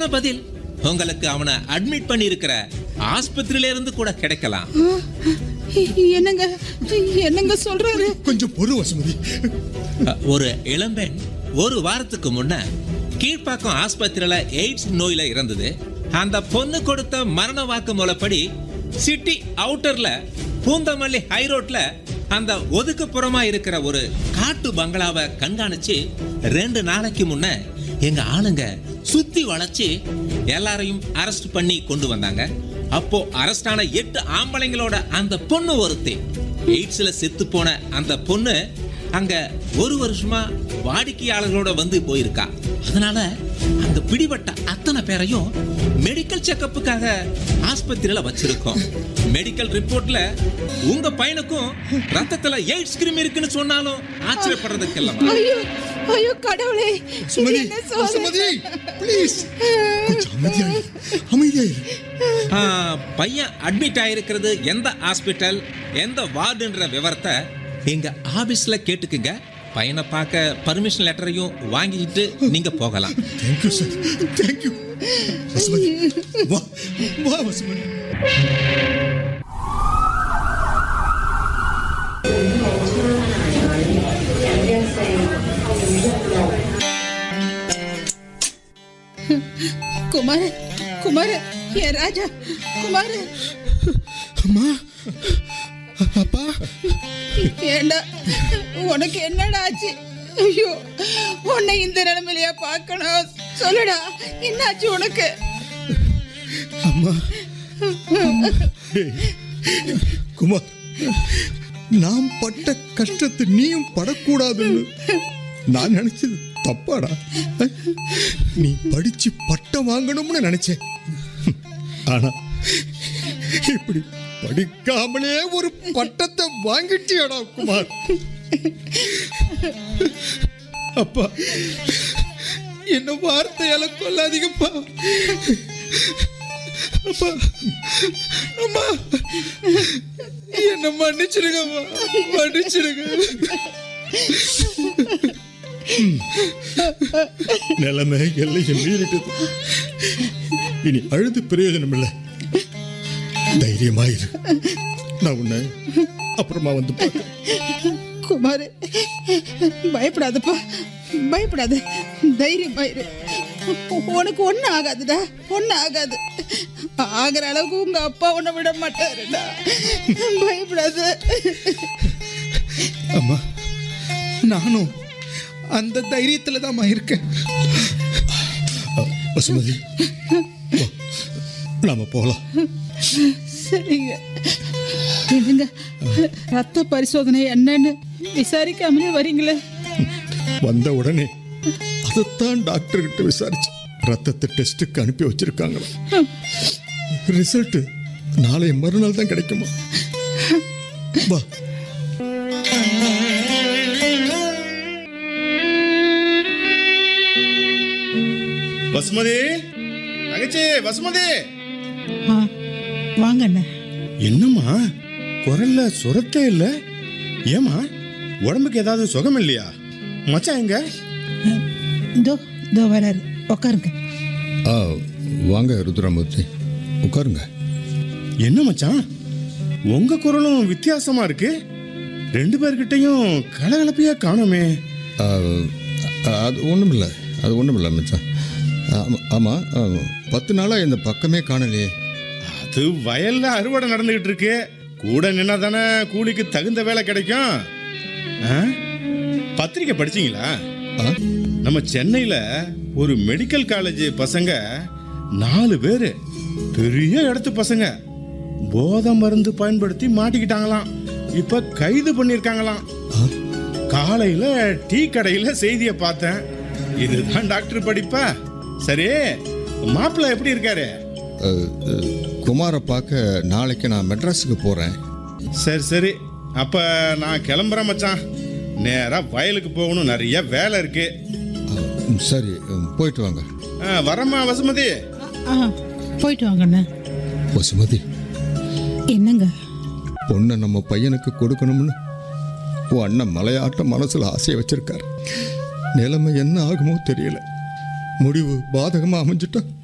சொன்ன பதில் உங்களுக்கு அவனை அட்மிட் பண்ணி இருக்கிற ஆஸ்பத்திரியில இருந்து கூட கிடைக்கலாம் என்னங்க என்னங்க சொல்றாரு கொஞ்சம் பொறு வசுமதி அ, ஒரு இளம்பெண் ஒரு வாரத்துக்கு முன்ன கீழ்ப்பாக்கம் ஆஸ்பத்திரியில எய்ட்ஸ் நோயில இருந்தது அந்த பொண்ணு கொடுத்த மரண வாக்கு மூலப்படி சிட்டி அவுட்டர்ல பூந்தமல்லி ஹைரோட்ல அந்த ஒதுக்குப்புறமா இருக்கிற ஒரு காட்டு பங்களாவை கண்காணிச்சு ரெண்டு நாளைக்கு முன்ன எங்க ஆளுங்க சுத்தி வளைச்சு எல்லாரையும் அரெஸ்ட் பண்ணி கொண்டு வந்தாங்க அப்போ அரெஸ்ட் ஆன எட்டு ஆம்பளைங்களோட அந்த பொண்ணு ஒருத்தி எய்ட்ஸ்ல செத்து போன அந்த பொண்ணு அங்க ஒரு வருஷமா வாடிக்கையாளர்களோட வந்து போயிருக்கா அதனால அந்த பிடிபட்ட அத்தனை பேரையும் மெடிக்கல் செக்கப்புக்காக ஆஸ்பத்திரியில வச்சிருக்கோம் மெடிக்கல் ரிப்போர்ட்ல உங்க பையனுக்கும் ரத்தத்துல எய்ட்ஸ் கிருமி இருக்குன்னு சொன்னாலும் ஆச்சரியப்படுறதுக்கு இல்லம்மா ஐயோ ஐயோ கடவுளே இது சுமதி என்ன சோதனை? வசுமதி ப்ளீஸ் கொஞ்சம் அமைதியாயிரு அமைதியாயிரு ஆ, பையன் அட்மிட் ஆயிருக்கிறது எந்த ஹாஸ்பிட்டல் எந்த வார்டுன்ற விவரத்தை எங்க ஆபீஸ்ல கேட்டுக்குங்க பையனை பார்க்க பர்மிஷன் லெட்டரையும் வாங்கிட்டு நீங்க போகலாம் தேங்க்யூ சார் தேங்க்யூ வசுமதி வா வா வசுமதி குமார குமார ஏ ராஜா குமார அம்மா அப்பா ஏண்டா உனக்கு என்னடா ஆச்சு ஐயோ உன்னை இந்த நிலைமையிலயா பார்க்கணும் சொல்லுடா என்னாச்சு உனக்கு அம்மா டேய், குமார் நாம் பட்ட கஷ்டத்தை நீயும் படக்கூடாதுன்னு நான் நினைச்சது தப்பாடா நீ படிச்சு பட்டம் வாங்கணும்னு நினைச்சேன் ஆனா இப்படி படிக்காமலே ஒரு பட்டத்தை வாங்கிட்டியாடா குமார் அப்பா என்ன வார்த்தையால கொல்லாதீங்கப்பா அப்பா அம்மா என்ன மன்னிச்சிடுங்கம்மா மன்னிச்சிடுங்க நிலைமை எல்லையை மீறிட்டது இனி அழுது பிரயோஜனம் இல்லை தைரியமாயிரு நான் உன்னை அப்புறமா வந்து பார்க்கிறேன் குமார் பயப்படாதப்பா பயப்படாத தைரியமாயிரு உனக்கு ஒன்றும் ஆகாதுடா ஒன்றும் ஆகாது ஆகிற அளவுக்கு உங்க அப்பா உன்னை விட மாட்டாருடா பயப்படாத அம்மா நானும் அந்த தைரியத்துல தான் இருக்கேன் வசுமதி வா, நாம போகலாம் சரிங்க என்னங்க ரத்த பரிசோதனை என்னன்னு விசாரிக்காமலே வரீங்களே வந்த உடனே அதைத்தான் டாக்டர் கிட்ட விசாரிச்சு ரத்தத்தை டெஸ்ட்டுக்கு அனுப்பி வச்சிருக்காங்களா ரிசல்ட் நாளை மறுநாள் தான் கிடைக்குமா வா வசுமதி தங்கச்சி வசுமதி ஆ வாங்க அண்ணா என்னம்மா குரல்ல சுரத்தே இல்ல ஏமா உடம்புக்கு ஏதாவது சுகம் இல்லையா மச்சான் எங்க இதோ இதோ வராரு உட்காருங்க ஆ வாங்க ருத்ரமூர்த்தி உட்காருங்க என்ன மச்சான் உங்க குரலும் வித்தியாசமா இருக்கு ரெண்டு பேர்கிட்டயும் கலகலப்பையா காணோமே ஆ, அது ஒன்றும் இல்லை அது ஒன்றும் இல்லை மச்சான் ஆமா- ஆமாம் ஆ, பத்து நாளாக இந்த பக்கமே காணலையே அது வயல்ல அறுவடை நடந்துகிட்டு இருக்கு கூட நின்னா தானே கூலிக்கு தகுந்த வேலை கிடைக்கும் ஆ? பத்திரிக்கை படிச்சீங்களா ஆ நம்ம சென்னையில ஒரு மெடிக்கல் காலேஜ் பசங்க நாலு பேரு பெரிய இடத்து பசங்க போதை மருந்து பயன்படுத்தி மாட்டிக்கிட்டாங்களாம் இப்ப கைது பண்ணிருக்காங்களாம் ஆ காலையில டீ கடையில செய்திய பார்த்தேன் இதுதான் டாக்டர் படிப்பா சரி மாப்பிள்ளை எப்படி இருக்காரு அஹ், அஹ், குமாரை பார்க்க நாளைக்கு நான் மெட்ராஸுக்கு போகிறேன் சரி சரி அப்ப நான் கிளம்புறேன் மச்சான் நேரா வயலுக்கு போகணும் நிறைய வேலை இருக்கு சரி உம், போயிட்டு வாங்க ஆ, வரேம்மா வசுமதி ஆ போயிட்டு வாங்க அண்ணா வசுமதி என்னங்க பொண்ணை நம்ம பையனுக்கு கொடுக்கணும்னு உன் அண்ணன் மலையாட்ட மனசில் ஆசையை வச்சிருக்காரு நிலைமை என்ன ஆகுமோ தெரியல முடிவு பாதகமாக அமைஞ்சிட்டா